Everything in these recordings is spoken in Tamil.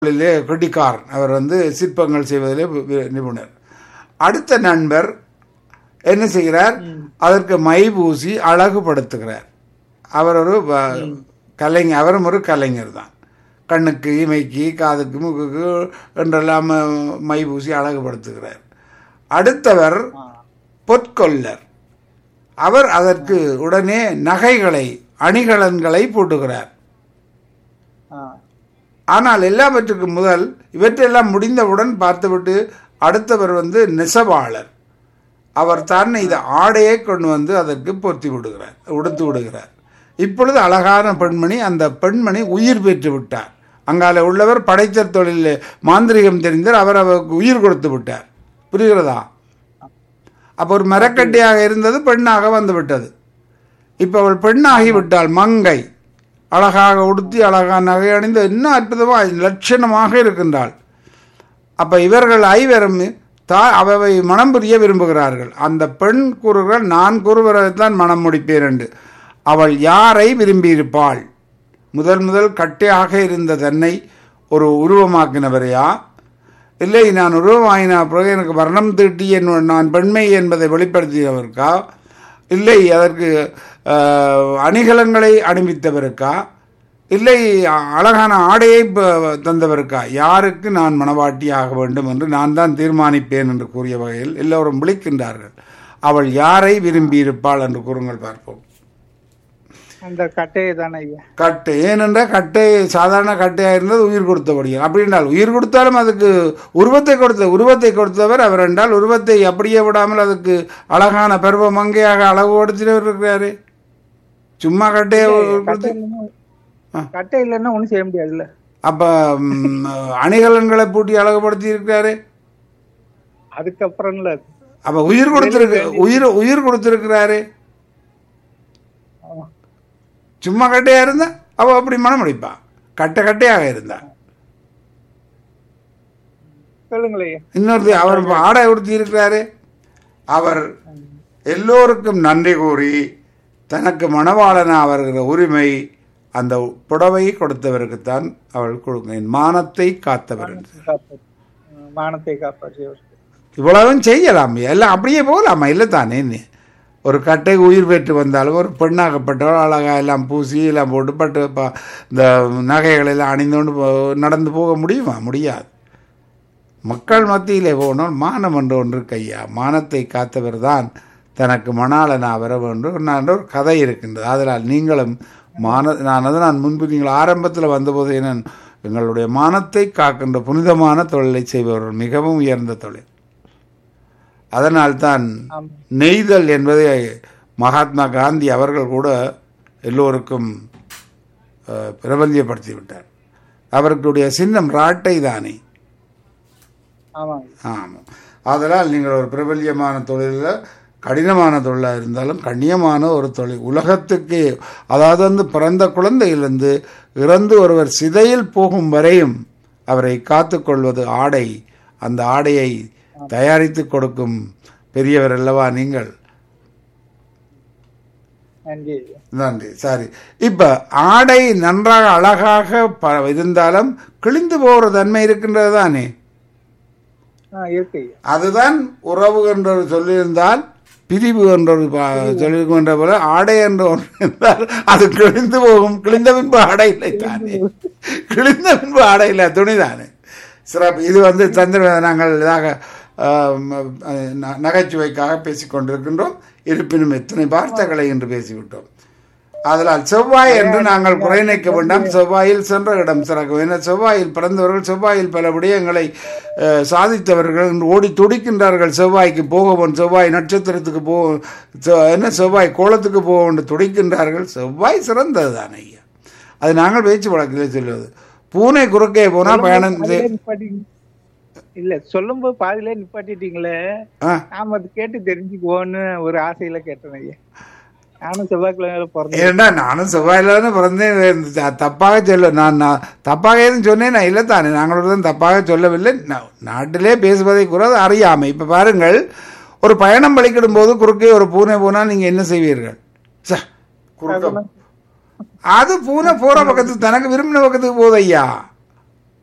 தொழிலே கெட்டிக்காரன் அவர் வந்து சிற்பங்கள் செய்வதிலே வி- வி- நிபுணர் அடுத்த நண்பர் என்ன செய்கிறார் அதற்கு மை பூசி அழகுபடுத்துகிறார் அவர் ஒரு வ- கலைஞர் அவரும் ஒரு கலைஞர் தான் கண்ணுக்கு இமைக்கு காதுக்கு மூக்குக்கு என்றெல்லாம் அஹ், மை பூசி அழகுபடுத்துகிறார் அடுத்தவர் பொற்கொல்லர் அவர் அதற்கு உடனே நகைகளை அணிகலன்களை பூட்டுகிறார் ஆ, ஆனால் எல்லாவற்றுக்கும் முதல் இவற்றெல்லாம் முடிந்தவுடன் பார்த்துவிட்டு அடுத்தவர் வந்து நெசவாளர் அவர் தான் இந்த ஆடையை கொண்டு வந்து அதற்கு பொருத்தி விடுகிறார் உடுத்து விடுகிறார் இப்பொழுது அழகான பெண்மணி அந்த பெண்மணி உயிர் பெற்று விட்டார் அங்கால உள்ளவர் படைத்த தொழில் மாந்திரிகம் தெரிந்தார் அவர் அவருக்கு உயிர் கொடுத்து விட்டார் புரிகிறதா அப்போ ஒரு மரக்கட்டையாக இருந்தது பெண்ணாக வந்து விட்டது இப்போ அவள் பெண்ணாகி விட்டாள் மங்கை அழகாக உடுத்தி அழகாக நகை அணிந்து இன்னும் அற்புதமாக லட்சணமாக இருக்கின்றாள் அப்ப இவர்கள் ஐவரும் தா அவை மனம் புரிய விரும்புகிறார்கள் அந்த பெண் கூறுகிறாள் நான் கூறுவதைத்தான் மனம் முடிப்பேன் என்று அவள் யாரை விரும்பியிருப்பாள் முதல் முதல் கட்டையாக இருந்த தன்னை ஒரு உருவமாக்கினவரையா இல்லை நான் உருவமாயின பிறகு எனக்கு வர்ணம் தீட்டி என் நான் பெண்மை என்பதை வெளிப்படுத்தியவருக்கா இல்லை அதற்கு அஹ், அணிகலன்களை அணிவித்தவருக்கா இல்லை அ- அழகான ஆடையை ப- தந்தவருக்கா யாருக்கு நான் மனவாட்டி ஆக வேண்டும் என்று நான் தான் தீர்மானிப்பேன் என்று கூறிய வகையில் எல்லோரும் விழிக்கின்றார்கள் அவள் யாரை விரும்பியிருப்பாள் என்று கூறுங்கள் பார்ப்போம் அந்த கட்டையை தானே ஐயா கட்டை ஏனென்றால் கட்டை சாதாரண கட்டையாக இருந்தது உயிர் கொடுத்தபடியா அப்படி என்றால் உயிர் கொடுத்தாலும் அதுக்கு உருவத்தை கொடுத்த உருவத்தை கொடுத்தவர் அவர் என்றால் உருவத்தை அப்படியே விடாமல் அதுக்கு அழகான பருவ மங்கையாக அழகு கொடுத்தவர் இருக்கிறாரு சும்மா கட்டையை கொடுத்து கட்டை இல்லைன்னா கட்டை இல்லைன்னா ஒண்ணும் செய்ய முடியாதுல்ல அப்ப ம், அணிகலன்களை பூட்டி அழகுபடுத்தி இருக்கிறாரு அதுக்கப்புறம்ல அப்ப உயிர் கொடுத்திருக்கு உயிர் உயிர் கொடுத்திருக்கிறாரு ஆமா. சும்மா கட்டையா இருந்தா அவ அப்படி மனம் முடிப்பா கட்டை கட்டையாக இருந்தா சொல்லுங்களே ஐயா இன்னொரு அவர் இப்ப ஆடை உடுத்தி இருக்கிறாரு அவர் எல்லோருக்கும் நன்றி கூறி தனக்கு மணவாளனா வருகிற உரிமை அந்த புடவை கொடுத்தவருக்குத்தான் அவள் கொடுங்க என் மானத்தை காத்தவர் என்று. காப்பாற்று. ம், மானத்தை காப்பாற்றியவர் இவ்வளவும் செய்யலாம் எல்லாம் அப்படியே போகலாமா இல்லை தானே ஒரு கட்டை உயிர் பெற்று வந்தாலும் ஒரு பெண்ணாகப்பட்டவள் அழகா எல்லாம் பூசி எல்லாம் போட்டு பட்டு ப- இந்த நகைகளை எல்லாம் அணிந்தோண்டு போ- நடந்து போக முடியுமா முடியாது மக்கள் மத்தியிலே போனால் மானம் என்று ஒன்று இருக்கு ஐயா மானத்தை காத்தவர் தான் தனக்கு மணாளனா வர வேண்டும் நான் ஒரு கதை இருக்கின்றது அதனால் நீங்களும் மான நான் அதை நான் முன்பு நீங்கள் ஆரம்பத்தில் வந்தபோது என்ன எங்களுடைய மானத்தை காக்கின்ற புனிதமான தொழிலை செய்பவர்கள் மிகவும் உயர்ந்த தொழில் அதனால்தான் ஆமா நெய்தல் என்பதை மகாத்மா காந்தி அவர்கள் கூட எல்லோருக்கும் அஹ், பிரபல்யப்படுத்தி விட்டார் அவர்களுடைய சின்னம் ராட்டை தானே ஆமாங்க ஆமாம் அதனால் நீங்கள் ஒரு பிரபல்யமான தொழிலில் கடினமான தொழிலாக இருந்தாலும் கண்ணியமான ஒரு தொழில் உலகத்துக்கே அதாவது வந்து பிறந்த குழந்தையிலிருந்து இறந்து ஒருவர் சிதையில் போகும் வரையும் அவரை காத்துக்கொள்வது ஆடை அந்த ஆடையை தயாரித்து கொடுக்கும் பெரியவர் அல்லவா நீங்கள் நன்றி ஐயா நன்றி சரி இப்ப ஆடை நன்றாக அழகாக ப- இருந்தாலும் கிழிந்து போகிற தன்மை இருக்கின்றது தானே ஆ இருக்கு ஐயா அதுதான் உறவு என்ற ஒரு சொல்லியிருந்தால் பிரிவு என்ற ஒரு பா- சொல்லியிருக்கின்ற போல ஆடை என்ற ஒன்று இருந்தால் அது கிழிந்து போகும் கிழிந்த பின்பு ஆடை இல்லை தானே கிழிந்த பின்பு ஆடை இல்லை துணி தானே சிறப்பு இது வந்து சந்திர நாங்கள் இதாக ஆம், ந- நகைச்சுவைக்காக பேசிக் கொண்டிருக்கின்றோம் இருப்பினும் எத்தனை வார்த்தைகளை என்று பேசிவிட்டோம் அதனால் செவ்வாய் என்று நாங்கள் குறை நிற்க வேண்டாம் செவ்வாயில் சென்ற இடம் சிறக்கும் ஏன்னா செவ்வாயில் பிறந்தவர்கள் செவ்வாயில் பல விடயங்களை அஹ், சாதித்தவர்கள் இன்று ஓடி துடிக்கின்றார்கள் செவ்வாய்க்கு போகவும் செவ்வாய் நட்சத்திரத்துக்கு போ செ- என்ன செவ்வாய் கோலத்துக்கு போக துடிக்கின்றார்கள் செவ்வாய் சிறந்தது தான் ஐயா அது நாங்கள் பேச்சு வழக்கில் சொல்வது பூனை குறுக்கே போனால் பயணம் செய்- பாதியிலே நிப்பாட்டி- இல்ல சொல்லும் போது பாதியிலே நிப்பாட்டிட்டீங்களே ஆ நாம அது கேட்டு தெரிஞ்சுக்குவோன்னு ஒரு ஆசையில கேட்டேன் ஐயா நானும் செவ்வாய்க்கிழமையில பிறந்தேன் ஏண்டா நானும் செவ்வாயில தானே பிறந்தேன் த- தப்பாக சொல்ல நான் நான் தப்பாக எதுவும் சொன்னேன் நான் இல்லை தானே நாங்களும் தப்பாக சொல்லவில்லை நா- நாட்டிலே பேசுவதை கூட அது அறியாமை இப்போ பாருங்கள் ஒரு பயணம் வலிக்கிடும் போது குறுக்கே ஒரு பூனை போனால் நீங்கள் என்ன செய்வீர்கள் ச குறுக்க அது பூனை போற பக்கத்துக்கு தனக்கு விரும்பின பக்கத்துக்கு போகுது ஐயா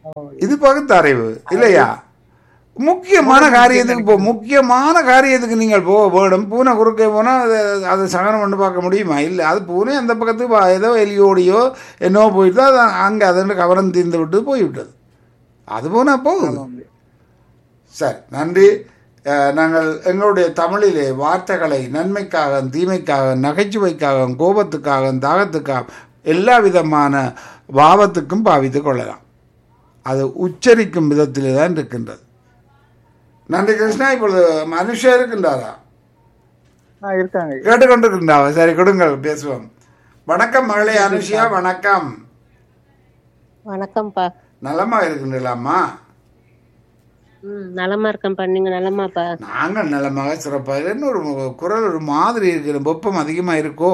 இது பகுத்தறிவு இல்லையா முக்கியமான காரியத்துக்கு போ முக்கியமான காரியத்துக்கு நீங்கள் போக வேணும் பூனை குறுக்கே போனால் அதை அதை சகனம் பண்ணி பார்க்க முடியுமா இல்லை அது பூனை அந்த பக்கத்துக்கு வா- ஏதோ எலியோடையோ என்னவோ போயிட்டு அது அங்கே அதோட கவனம் தீர்ந்து விட்டு போய்விட்டது அது போனால் போகுது சரி நன்றி அஹ், நாங்கள் எங்களுடைய தமிழிலே வார்த்தைகளை நன்மைக்காக தீமைக்காக நகைச்சுவைக்காக கோபத்துக்காக தாகத்துக்காக எல்லா விதமான பாவத்துக்கும் பாவித்துக் கொள்ளலாம் அது உச்சரிக்கும் விதத்திலே தான் இருக்கின்றது நன்றி கிருஷ்ணா இப்பொழுது மனுஷா இருக்கின்றாரா ஆ இருக்காங்க ஐயா. கேட்டுக்கொண்டிருக்கின்றாவா சரி கொடுங்கள் பேசுவோம் வணக்கம் மகளே அனுஷியா வணக்கம் வணக்கம்ப்பா நலமா இருக்கின்றீங்களாம்மா ம் நலமா இருக்கேன்ப்பா நீங்க நலமாப்பா நாங்கள் நலமாக சிறப்பாக இல்லைன்னு ஒரு மு- குரல் ஒரு மாதிரி இருக்கிற வெப்பம் அதிகமா இருக்கோ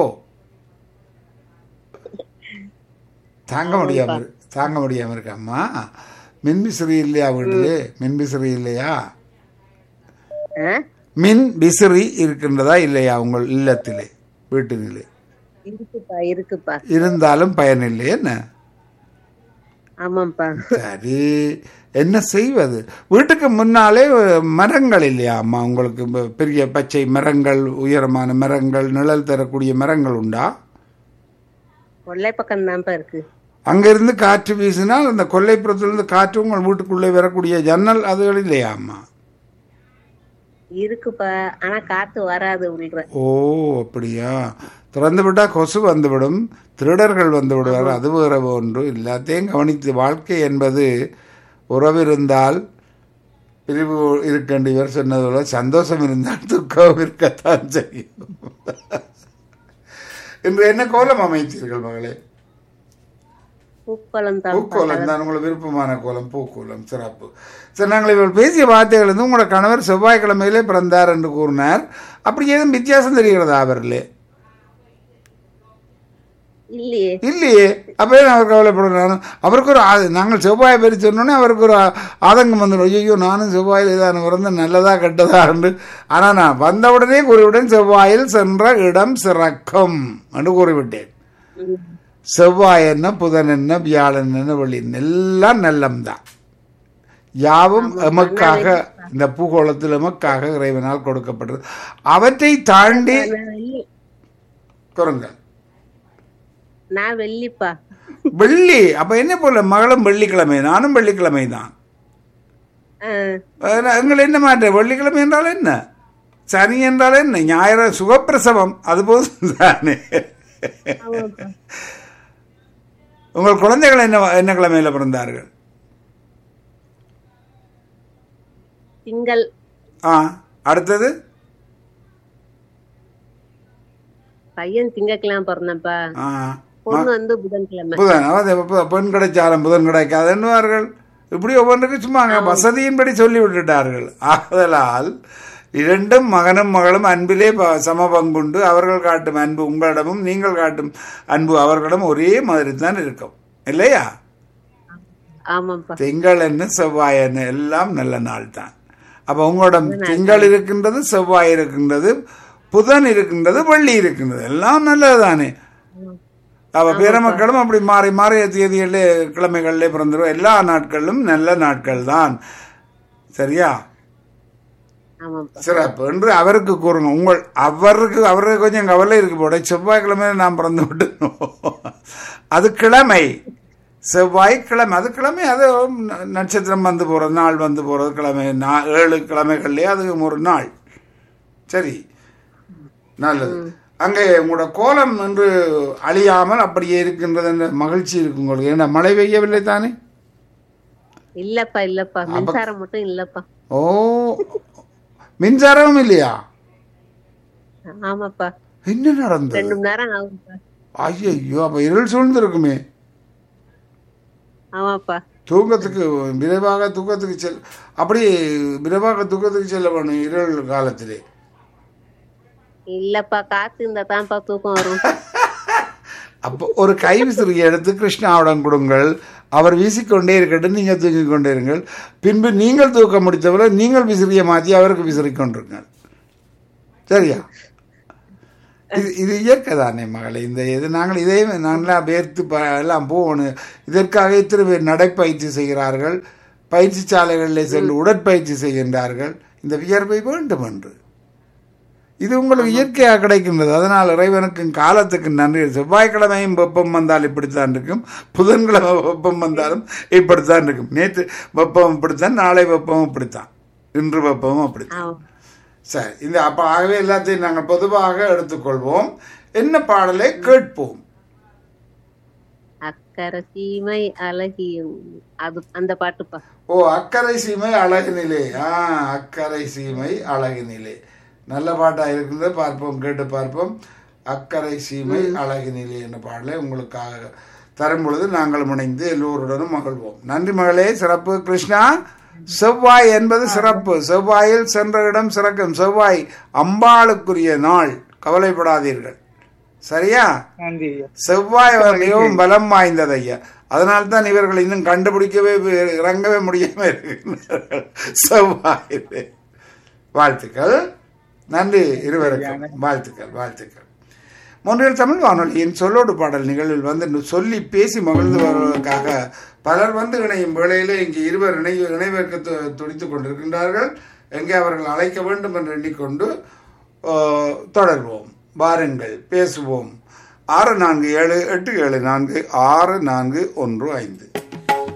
தாங்க முடியாம இரு- தாங்க முடியாம இருக்காம்மா மின்விசிறி இல்லையா வீட்டிலே மின்விசிறி இல்லையா ஆ? மின் விசிறி இருக்கின்றதா இல்லையா உங்கள் இல்லத்திலே வீட்டினிலே இருக்குப்பா இருக்குப்பா இருந்தாலும் பயனில்லை என்ன ஆமாப்பா சரி என்ன செய்வது வீட்டுக்கு முன்னாலே மரங்கள் இல்லையா அம்மா உங்களுக்கு ப- பெரிய பச்சை மரங்கள் உயரமான மரங்கள் நிழல் தரக்கூடிய மரங்கள் உண்டா கொள்ளை பக்கம் தான்ப்பா இருக்கு அங்கிருந்து காற்று வீசினால் அந்த கொல்லைப்புறத்திலிருந்து காற்று உங்கள் வீட்டுக்குள்ளே வரக்கூடிய ஜன்னல் அதுகள் இல்லையா அம்மா இருக்குப்பா ஆனா காத்து வராது உள்ள ஓ அப்படியா திறந்து விட்டா கொசு வந்துவிடும் திருடர்கள் வந்து விடுவார்கள் அது வேற ஒன்று எல்லாத்தையும் கவனித்து வாழ்க்கை என்பது உறவு இருந்தால் பிரிவு இருக்கண்டு இவர் சொன்னது போல சந்தோஷம் இருந்தால் துக்கம் இருக்கத்தான் செய்யும் இன்று என்ன கோலம் அமைத்தீர்கள் மகளே பூக்கோளம் தான் பூக்கோலம் தான் உங்களுக்கு விருப்பமான கோலம் பூக்கோலம் சிறப்பு சரி நாங்கள் இவள் பேசிய வார்த்தைகள் வந்து உங்களோட கணவர் செவ்வாய்க்கிழமையிலே பிறந்தார் என்று கூறினார் அப்படி ஏதும் வித்தியாசம் தெரிகிறதா அவர்களே இல்லையே இல்லையே அப்போ அவர் கவலைப்படுறாரு அவருக்கு ஒரு ஆ- நாங்கள் செவ்வாயை பற்றி சொன்னோன்னே அவருக்கு ஒரு ஆ- ஆதங்கம் வந்துடும் ஐயோ நானும் செவ்வாயில் தான் பிறந்த நல்லதா கெட்டதா என்று ஆனால் நான் வந்தவுடனே கூறிவிட்டேன் செவ்வாயில் சென்ற இடம் சிறக்கும் என்று கூறிவிட்டேன் ம். செவ்வாய் என்ன புதன் என்ன வியாழன் என்ன வெள்ளி என்ன, எல்லாம் நல்லம்தான் யாவும் எமக்காக இந்த பூகோளத்தில் எமக்காக இறைவனால் கொடுக்கப்பட்டது அவற்றை தாண்டி நான் வெள்ளி குறுங்கள் நான் வெள்ளிப்பா வெள்ளி அப்ப என்ன போல மகளும் வெள்ளிக்கிழமை நானும் வெள்ளிக்கிழமை தான் ஆ, எங்களை என்ன மாற்ற வெள்ளிக்கிழமை என்றால் என்ன சனி என்றால் என்ன ஞாயிறு சுகப்பிரசவம் அது போதும் தானே ஆமாப்பா. உங்கள் குழந்தைகள் என்ன என்ன கிழமையில பிறந்தார்கள் திங்கள் ஆ அடுத்தது பையன் திங்கக்கிழமை பிறந்தப்பா ஆ பொண்ணு வந்து புதன்கிழமை புதன் அதாவது எப்ப பெண் கிடைச்சாலும் புதன் கிடைக்காது என்னவார்கள் இப்படி ஒவ்வொன்றுக்கு சும்மா அங்க வசதியின்படி சொல்லி விட்டுட்டார்கள் ஆதலால் இரண்டும் மகனும் மகளும் அன்பிலே ப- சம பங்குண்டு அவர்கள் காட்டும் அன்பு உங்களிடமும் நீங்கள் காட்டும் அன்பு அவர்களிடம் ஒரே மாதிரி தான் இருக்கும் இல்லையா ஆமாப்பா திங்கள் என்ன செவ்வாய் என்ன எல்லாம் நல்ல நாள் தான் அப்ப உங்களிடம் திங்கள் இருக்கின்றது செவ்வாய் இருக்கின்றது புதன் இருக்கின்றது வெள்ளி இருக்கின்றது எல்லாம் நல்லதுதானே அவ பிற மக்களும் அப்படி மாறி மாறி தேதிகளிலே கிழமைகளிலே பிறந்துடும் எல்லா நாட்களும் நல்ல நாட்கள் தான் சரியா ஆமாப்பா சிறப்பு என்று அவருக்கு கூறுங்க உங்கள் அவருக்கு அவருக்கு கொஞ்சம் கவலை இருக்கு போட செவ்வாய்க்கிழமையில நாம் பிறந்து விட்டோம் அது கிழமை செவ்வாய்க்கிழமை அது கிழமை அது ந- நட்சத்திரம் வந்து போறது நாள் வந்து போறது கிழமை நா- ஏழு கிழமைகள்லயே அது ஒரு நாள் சரி நல்லது அங்கே உங்களோட கோலம் என்று அழியாமல் அப்படியே இருக்கின்றது என்ற மகிழ்ச்சி இருக்கு உங்களுக்கு ஏன்னா மழை பெய்யவில்லை தானே இல்லப்பா இல்லப்பா மின்சாரம் மட்டும் இல்லப்பா ஓ மின்சாரமும் இல்லையா ஆமாப்பா என்ன நடந்தது ரெண்டு மணி நேரம் ஆகும்ப்பா ஐயோ அப்ப இருள் சூழ்ந்திருக்குமே ஆமாப்பா தூக்கத்துக்கு விரைவாக தூக்கத்துக்கு செல் அப்படி விரைவாக தூக்கத்துக்கு செல்ல வேணும் இருள் காலத்திலே இல்லப்பா காத்து இருந்தா தான்ப்பா தூக்கம் வரும் அப்போ ஒரு கை விசிறி எடுத்து கிருஷ்ணாவிடம் கொடுங்கள் அவர் வீசிக்கொண்டே இருக்கட்டும் நீங்கள் தூங்கிக் கொண்டே இருங்கள் பின்பு நீங்கள் தூக்க முடித்தவரை நீங்கள் விசிறியை மாற்றி அவருக்கு விசிறி கொண்டிருங்கள் சரியா இது இது இயற்கை தானே மகளே இந்த இது நாங்கள் இதே நல்லா வேர்த்து ப- எல்லாம் போகணும் இதற்காக இத்தனை பேர் நடைப்பயிற்சி செய்கிறார்கள் பயிற்சி சாலைகளில் சென்று உடற்பயிற்சி செய்கின்றார்கள் இந்த வியர்வை வேண்டும் என்று இது உங்களுக்கு இயற்கையாக கிடைக்கின்றது அதனால் இறைவனுக்கும் காலத்துக்கு நன்றி செவ்வாய்க்கிழமையும் வெப்பம் வந்தால் இப்படித்தான் இருக்கும் புதன்கிழமை வெப்பம் வந்தாலும் இப்படித்தான் இருக்கும் நேற்று வெப்பம் இப்படித்தான் நாளை வெப்பம் இப்படித்தான் இன்று வெப்பமும் அப்படித்தான் ஆமாம் சரி இந்த அப்ப ஆகவே எல்லாத்தையும் நாங்கள் பொதுவாக எடுத்துக்கொள்வோம் என்ன பாடலை கேட்போம் அக்கறை சீமை அழகியும் அது அந்த பாட்டுப்பா ஓ அக்கறை சீமை அழகினிலே ஆ அக்கறை சீமை அழகினிலே நல்ல பாட்டா இருக்குது பார்ப்போம் கேட்டு பார்ப்போம் அக்கறை சீமை அழகினிலே என்ற பாடலை உங்களுக்காக தரும் பொழுது நாங்கள் இணைந்து எல்லோருடனும் மகிழ்வோம் நன்றி மகளே சிறப்பு கிருஷ்ணா செவ்வாய் என்பது சிறப்பு செவ்வாயில் சென்ற இடம் சிறக்கும் செவ்வாய் அம்பாளுக்குரிய நாள் கவலைப்படாதீர்கள் சரியா நன்றி ஐயா செவ்வாய் அவர் மிகவும் பலம் வாய்ந்தது ஐயா அதனால தான் இவர்கள் இன்னும் கண்டுபிடிக்கவே வே- இறங்கவே முடியாம இருக்கின்றார்கள் செவ்வாயிலே வாழ்த்துக்கள் நன்றி இருவருக்கும் வாழ்த்துக்கள் வாழ்த்துக்கள் மூன்றில் தமிழ் வானொலியின் சொல்லோடு பாடல் நிகழ்வில் வந்து சொல்லி பேசி மகிழ்ந்து வருவதற்காக பலர் வந்து இணையும் வேளையிலே இங்கே இருவர் இணை இணைவதற்கு து- துடித்துக் கொண்டிருக்கின்றார்கள் எங்கே அவர்கள் அழைக்க வேண்டும் என்று எண்ணிக்கொண்டு ஆ, தொடர்வோம் வாருங்கள் பேசுவோம் ஆறு நான்கு ஏழு எட்டு ஏழு நான்கு ஆறு நான்கு ஒன்று ஐந்து